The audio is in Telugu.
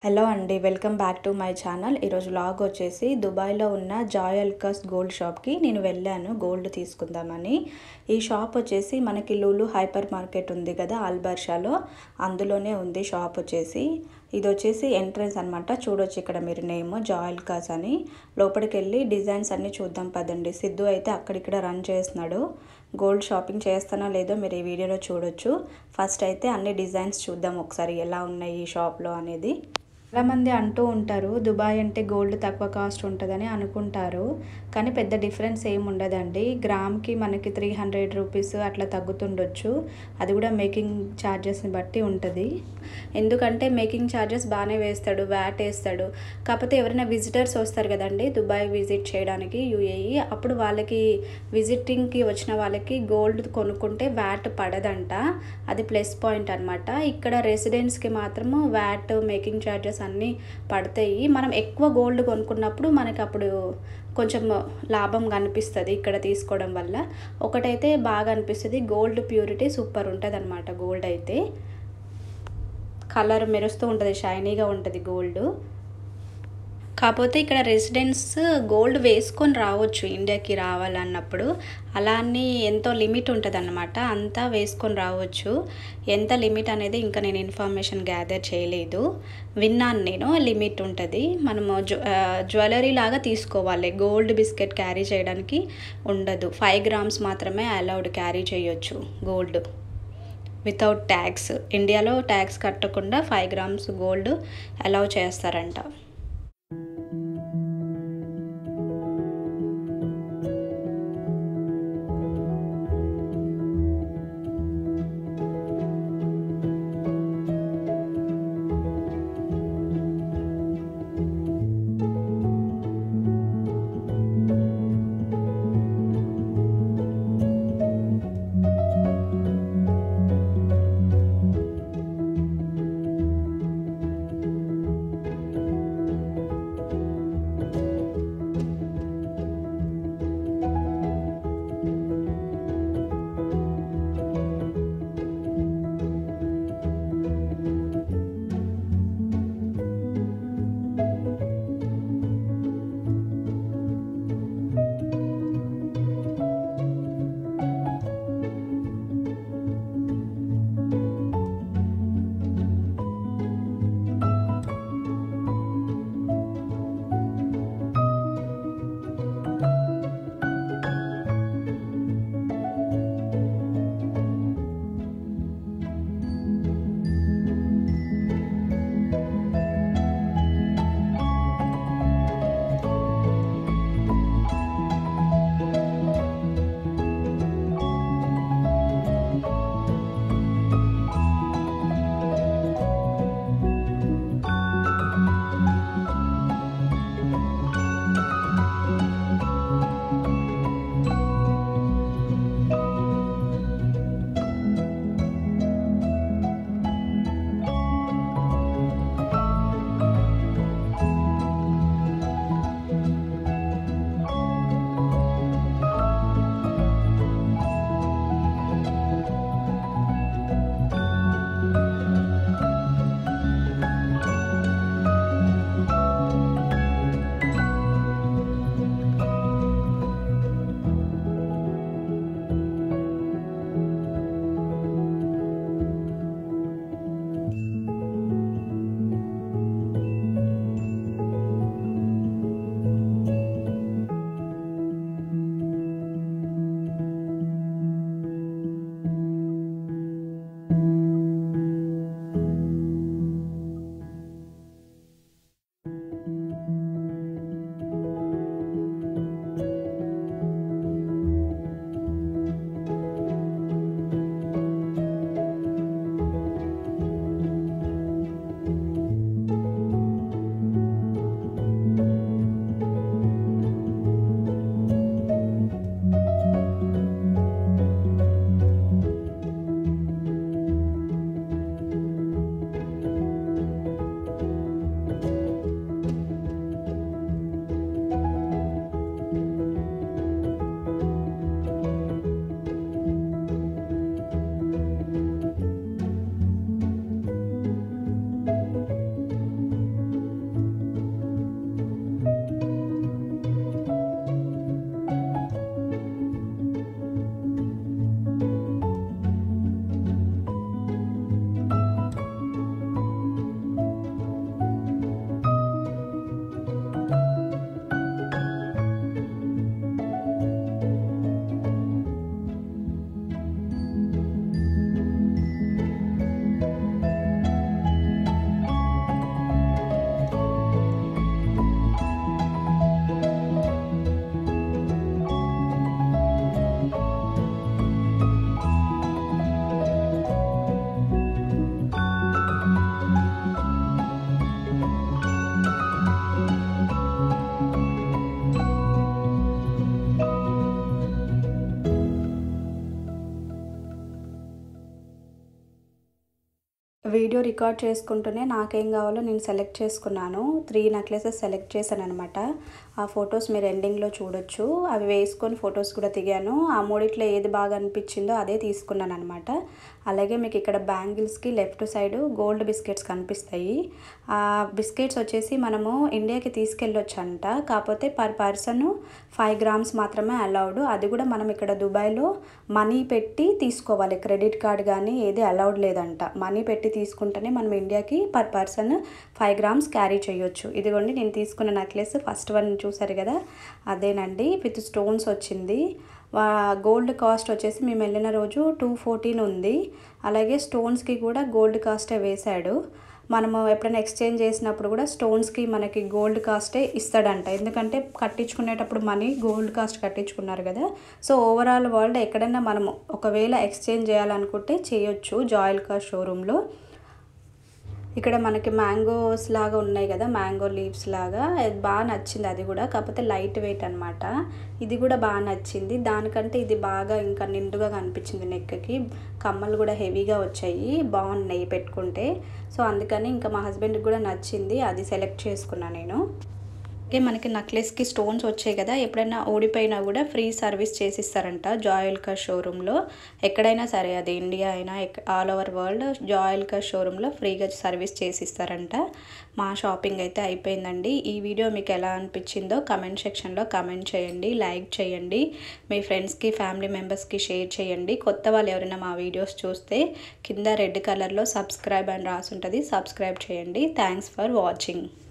హలో అండి welcome back to my channel ఈరోజు లాగ్ వచ్చేసి దుబాయ్లో ఉన్న జాయ్ అల్కస్ గోల్డ్ షాప్కి నేను వెళ్ళాను గోల్డ్ తీసుకుందామని ఈ షాప్ వచ్చేసి మనకి లూలు హైపర్ మార్కెట్ ఉంది కదా ఆల్బర్షాలో అందులోనే ఉంది షాప్ వచ్చేసి ఇది వచ్చేసి ఎంట్రన్స్ అనమాట చూడొచ్చు ఇక్కడ మీరు నేమ్ జాయ్ అల్కాస్ అని లోపలికి వెళ్ళి డిజైన్స్ అన్నీ చూద్దాం పదండి సిద్ధు అయితే అక్కడిక్కడ రన్ చేస్తున్నాడు గోల్డ్ షాపింగ్ చేస్తానో లేదో మీరు ఈ వీడియోలో చూడొచ్చు ఫస్ట్ అయితే అన్ని డిజైన్స్ చూద్దాం ఒకసారి ఎలా ఉన్నాయి ఈ షాప్లో అనేది చాలామంది అంటూ ఉంటారు దుబాయ్ అంటే గోల్డ్ తక్కువ కాస్ట్ ఉంటుందని అనుకుంటారు కానీ పెద్ద డిఫరెన్స్ ఏమి ఉండదండి గ్రామ్కి మనకి త్రీ హండ్రెడ్ రూపీస్ అట్లా తగ్గుతుండొచ్చు అది కూడా మేకింగ్ ఛార్జెస్ని బట్టి ఉంటుంది ఎందుకంటే మేకింగ్ ఛార్జెస్ బాగానే వేస్తాడు వ్యాట్ వేస్తాడు కాకపోతే ఎవరైనా విజిటర్స్ వస్తారు కదండి దుబాయ్ విజిట్ చేయడానికి యూఏఈ అప్పుడు వాళ్ళకి విజిటింగ్కి వచ్చిన వాళ్ళకి గోల్డ్ కొనుక్కుంటే వ్యాట్ పడదంట అది ప్లస్ పాయింట్ అనమాట ఇక్కడ రెసిడెంట్స్కి మాత్రము వ్యాట్ మేకింగ్ ఛార్జెస్ అన్నీ పడతాయి మనం ఎక్కువ గోల్డ్ కొనుక్కున్నప్పుడు మనకి అప్పుడు కొంచెం లాభం కనిపిస్తుంది ఇక్కడ తీసుకోవడం వల్ల ఒకటైతే బాగా అనిపిస్తుంది గోల్డ్ ప్యూరిటీ సూపర్ ఉంటుంది అనమాట గోల్డ్ అయితే కలర్ మెరుస్తూ ఉంటుంది షైనీగా ఉంటుంది గోల్డ్ కాకపోతే ఇక్కడ రెసిడెంట్స్ గోల్డ్ వేసుకొని రావచ్చు ఇండియాకి రావాలన్నప్పుడు అలా అని ఎంతో లిమిట్ ఉంటుంది అన్నమాట అంతా వేసుకొని రావచ్చు ఎంత లిమిట్ అనేది ఇంకా నేను ఇన్ఫర్మేషన్ గ్యాదర్ చేయలేదు విన్నాను నేను లిమిట్ ఉంటుంది మనము జ్యువెలరీ లాగా తీసుకోవాలి గోల్డ్ బిస్కెట్ క్యారీ చేయడానికి ఉండదు ఫైవ్ గ్రామ్స్ మాత్రమే అలౌడ్ క్యారీ చేయొచ్చు గోల్డ్ వితౌట్ ట్యాక్స్ ఇండియాలో ట్యాక్స్ కట్టకుండా ఫైవ్ గ్రామ్స్ గోల్డ్ అలౌ చేస్తారంట వీడియో రికార్డ్ చేసుకుంటూనే నాకేం కావాలో నేను సెలెక్ట్ చేసుకున్నాను త్రీ నెక్లెసెస్ సెలెక్ట్ చేశాను అనమాట ఆ ఫొటోస్ మీరు ఎండింగ్లో చూడొచ్చు అవి వేసుకొని ఫొటోస్ కూడా దిగాను ఆ మూడిట్లో ఏది బాగా అనిపించిందో అదే తీసుకున్నాను అనమాట అలాగే మీకు ఇక్కడ బ్యాంగిల్స్కి లెఫ్ట్ సైడ్ గోల్డ్ బిస్కెట్స్ కనిపిస్తాయి ఆ బిస్కెట్స్ వచ్చేసి మనము ఇండియాకి తీసుకెళ్ళొచ్చు అంట కాకపోతే పర్ పర్సన్ ఫైవ్ గ్రామ్స్ మాత్రమే అలౌడ్ అది కూడా మనం ఇక్కడ దుబాయ్లో మనీ పెట్టి తీసుకోవాలి క్రెడిట్ కార్డ్ కానీ ఏది అలౌడ్ లేదంట మనీ పెట్టి తీసుకుంటేనే మనం ఇండియాకి per person five grams carry చేయొచ్చు ఇదిగోండి నేను తీసుకున్న నెక్లెస్ ఫస్ట్ వన్ చూసారు కదా అదేనండి విత్ స్టోన్స్ వచ్చింది గోల్డ్ కాస్ట్ వచ్చేసి మేము వెళ్ళిన రోజు టూ ఫోర్టీన్ ఉంది అలాగే స్టోన్స్కి కూడా గోల్డ్ కాస్టే వేశాడు మనము ఎప్పుడైనా ఎక్స్చేంజ్ చేసినప్పుడు కూడా స్టోన్స్కి మనకి గోల్డ్ కాస్టే ఇస్తాడంట ఎందుకంటే కట్టించుకునేటప్పుడు మనీ గోల్డ్ కాస్ట్ కట్టించుకున్నారు కదా సో ఓవరాల్ వరల్డ్ ఎక్కడైనా మనము ఒకవేళ ఎక్స్చేంజ్ చేయాలనుకుంటే చేయొచ్చు జాయిల్ కార్ షోరూంలో ఇక్కడ మనకి మ్యాంగోస్ లాగా ఉన్నాయి కదా మ్యాంగో లీవ్స్ లాగా అది బాగా నచ్చింది అది కూడా కాకపోతే లైట్ వెయిట్ అనమాట ఇది కూడా బాగా నచ్చింది దానికంటే ఇది బాగా ఇంకా నిండుగా కనిపించింది నెక్కి కమ్మలు కూడా హెవీగా వచ్చాయి బాగున్నాయి పెట్టుకుంటే సో అందుకని ఇంకా మా హస్బెండ్కి కూడా నచ్చింది అది సెలెక్ట్ చేసుకున్నాను నేను అలాగే మనకి నక్లెస్కి స్టోన్స్ వచ్చాయి కదా ఎప్పుడైనా ఓడిపోయినా కూడా ఫ్రీ సర్వీస్ చేసిస్తారంట జాయల్ కర్ షోరూంలో ఎక్కడైనా సరే అది ఇండియా అయినా ఆల్ ఓవర్ వరల్డ్ జాయల్ కర్ షోరూంలో ఫ్రీగా సర్వీస్ చేసిస్తారంట మా షాపింగ్ అయితే అయిపోయిందండి ఈ వీడియో మీకు ఎలా అనిపించిందో కమెంట్ సెక్షన్లో కమెంట్ చేయండి లైక్ చేయండి మీ ఫ్రెండ్స్కి ఫ్యామిలీ మెంబర్స్కి షేర్ చేయండి కొత్త వాళ్ళు ఎవరైనా మా వీడియోస్ చూస్తే కింద రెడ్ కలర్లో సబ్స్క్రైబ్ అని రాసి ఉంటుంది సబ్స్క్రైబ్ చేయండి థ్యాంక్స్ ఫర్ వాచింగ్